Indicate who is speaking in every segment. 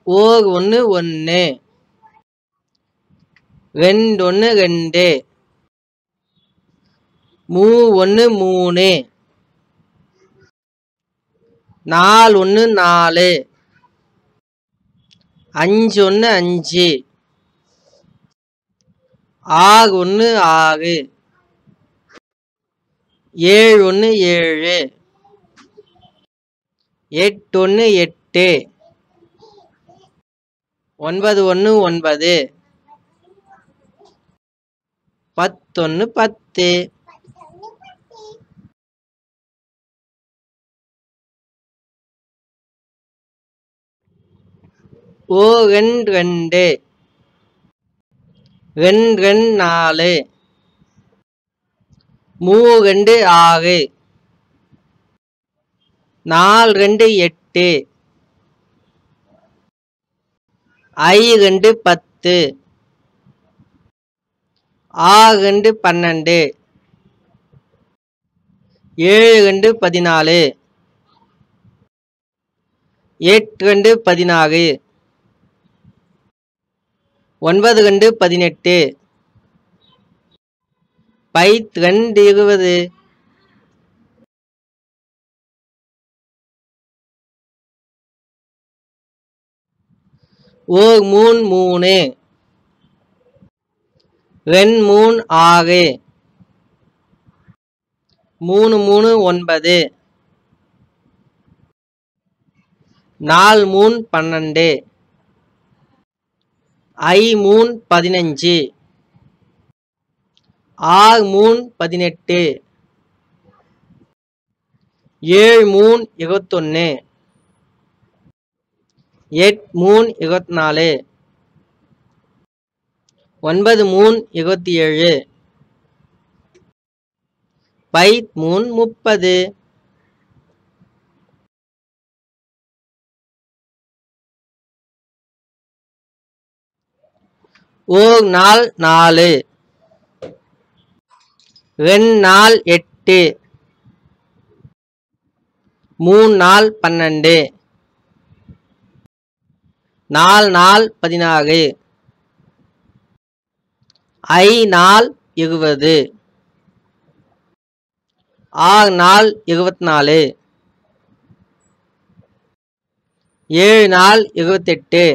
Speaker 1: ஓர் ஒன்று ஒன்று ரெண்டொன்று ரெண்டு மூ ஒன்று மூணு நாலு ஒன்று நாலு அஞ்சு ஒன்று அஞ்சு ஆறு ஒன்று ஆறு ஏழு ஒன்று ஏழு எட்டு ஒன்று எட்டு ஒன்பது ஒன்று ஒன்பது பத்தொன்று பத்து ஓ ரெண்டு ரெண்டு ரெண்டு ரெண்டு நாலு மூ ரெண்டு ஆறு நாலு ரெண்டு எட்டு ஐ ரெண்டு பத்து ஆறு ரெண்டு பன்னெண்டு ஏழு ரெண்டு பதினாலு எட்டு ரெண்டு பதினாறு ஒன்பது ரெண்டு பதினெட்டு பைத் ரெண்டு இருபது ஓர் மூணு மூணு ரெண்டு மூணு ஆறு மூணு மூணு ஒன்பது நாலு மூணு பன்னெண்டு ஐ மூணு பதினஞ்சு ஆறு மூணு பதினெட்டு ஏழு மூணு இருபத்தொன்று எட்டு மூணு இருபத்தி நாலு ஒன்பது மூணு இருபத்தி ஏழு பைத் மூணு முப்பது ஓர் நாள் நாலு ரெண்டு நாள் எட்டு மூணு நாள் பன்னெண்டு நாலு நாள் பதினாறு ஐ நாள் இருபது ஆறு நாள் இருபத்தி நாலு ஏழு நாள் இருபத்தெட்டு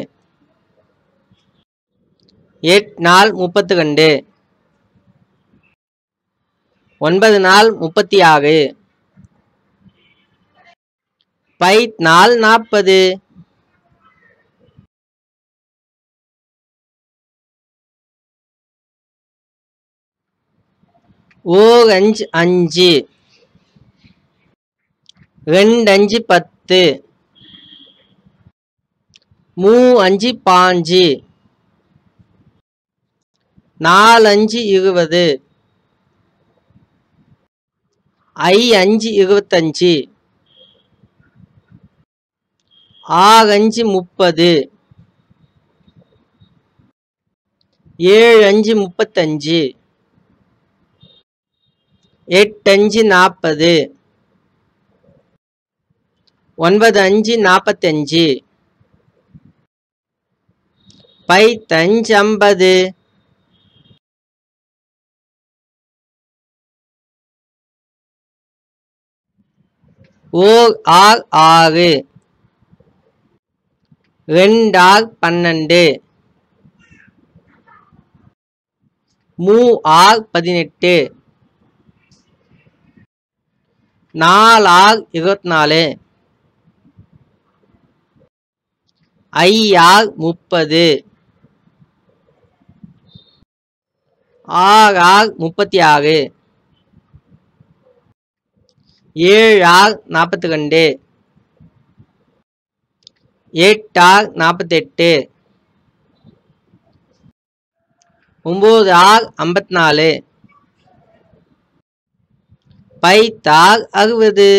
Speaker 1: எட்டு நாள் முப்பத்தி ரெண்டு ஒன்பது நாள் முப்பத்தி ஆறு பைத் நாள் நாற்பது ஓர் அஞ்சு அஞ்சு ரெண்டு அஞ்சு பத்து மூ அஞ்சு பாஞ்சு நாலு அஞ்சு இருபது ஐ அஞ்சு இருபத்தஞ்சு ஆறு அஞ்சு முப்பது ஏழு அஞ்சு முப்பத்தஞ்சு எட்டு அஞ்சு நாற்பது ஒன்பது அஞ்சு நாற்பத்தஞ்சு பைத்தஞ்சு ஐம்பது ஓர் ஆர் ஆறு ரெண்டார் பன்னெண்டு மூ ஆர் பதினெட்டு நாலு ஆர் இருபத்தி நாலு ஐ ஆர் முப்பது ஆறு ஆர் முப்பத்தி ஆறு ஏழு ஆர் நாற்பத்தி ரெண்டு எட்டு ஆர் நாற்பத்தெட்டு ஒம்பது ஆர் ஐம்பத்தி நாலு பைத்தார் அறுபது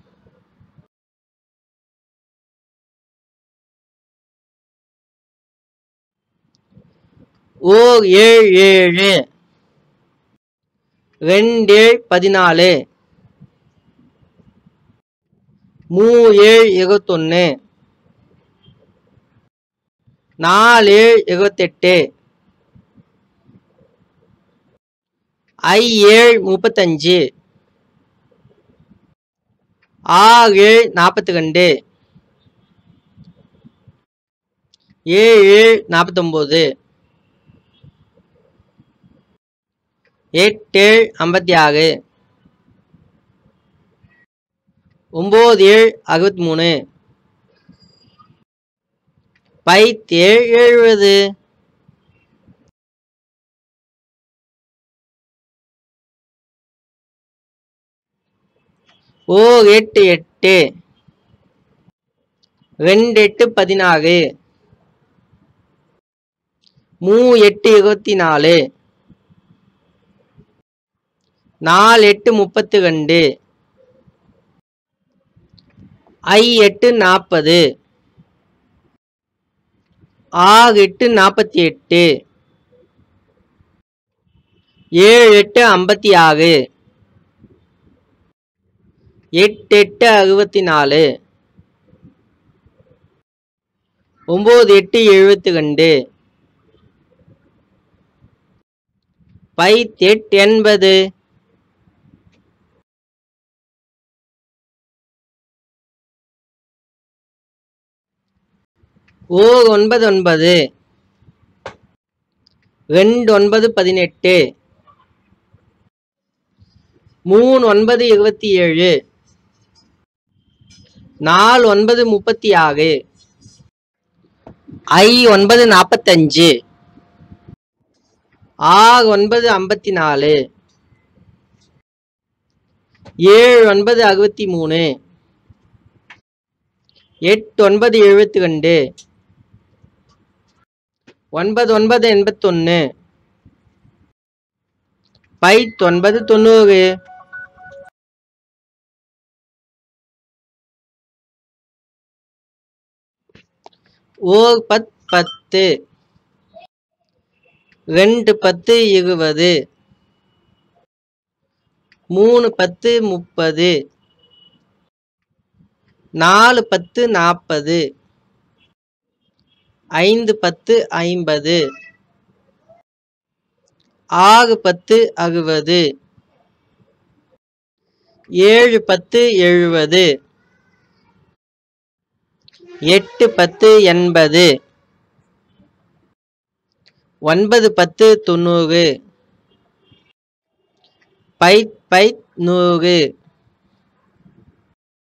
Speaker 1: ஓர் ஏழு ஏழு ரெண்டு ஏழு பதினாலு மூ ஏழு இருபத்தொன்று நாலு ஏழு இருபத்தெட்டு ஐ ஏழு முப்பத்தஞ்சு ஆறு ஏழு நாற்பத்தி ரெண்டு ஏழு ஏழு நாற்பத்தொம்போது எட்டு ஏழு ஐம்பத்தி ஆறு ஒம்பது ஏழு அறுபத்தி மூணு பைத்து ஏழு எழுபது ஓ எட்டு எட்டு ரெண்டு எட்டு பதினாறு மூ எட்டு இருபத்தி நாலு நாலு எட்டு முப்பத்தி ரெண்டு ஐ எட்டு நாற்பது ஆறு எட்டு நாற்பத்தி எட்டு ஏழு எட்டு ஐம்பத்தி ஆறு எட்டு எட்டு அறுபத்தி நாலு ஒம்பது எட்டு எழுபத்தி ரெண்டு பைத் எட்டு எண்பது ஓ ஒன்பது ஒன்பது ரெண்டு ஒன்பது பதினெட்டு மூணு ஒன்பது இருபத்தி ஏழு நாலு ஒன்பது முப்பத்தி ஆறு ஐ ஒன்பது நாற்பத்தஞ்சு ஆறு ஒன்பது ஐம்பத்தி நாலு ஏழு ஒன்பது அறுபத்தி மூணு எட்டு ஒன்பது எழுபத்தி ரெண்டு ஒன்பது ஒன்பது எண்பத்தொன்று பைத் ஒன்பது தொண்ணூறு ஓர் பத் பத்து ரெண்டு பத்து இருபது மூணு பத்து முப்பது நாலு பத்து நாற்பது ஐந்து பத்து ஐம்பது ஆறு பத்து அறுபது ஏழு பத்து எழுபது எட்டு பத்து எண்பது ஒன்பது பத்து தொண்ணூறு பைத் பைத் நூறு